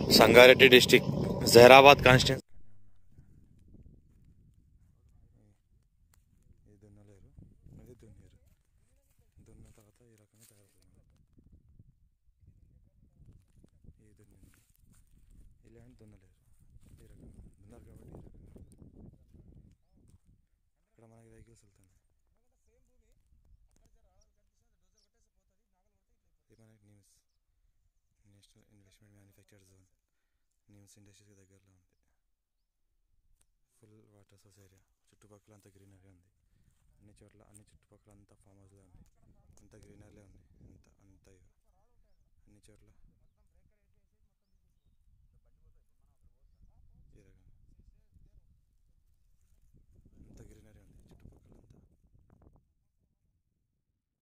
Sangareddy district జహరాబాద్ constituency ఇది దున్నలేరు ఇది దున్నేరు దున్న తర్వాత ఈ రకంగా తయారవుతుంది ఇది దున్నింది ఈ ల్యాండ్ దున్నలేరు ఈ రకంగా దున్నారు కాబట్టి ఈ రకంగా ఇక్కడ మనకి వెహికల్స్ వెళ్తుంది ఇది మనకి NIMZ national investment manufacture zone NIMZ ఇండస్ట్రీస్కి దగ్గరలో ఉంది ఫుల్ వాటర్ సోర్స్ ఏరియా చుట్టుపక్కల అంతా గ్రీనరీ ఉంది అన్ని చోట్ల అన్ని చుట్టుపక్కల అంతా ఫామ్ హౌస్లో ఉంది అంత గ్రీనరీ ఉంది అంత అంత ఇక అన్ని చోట్ల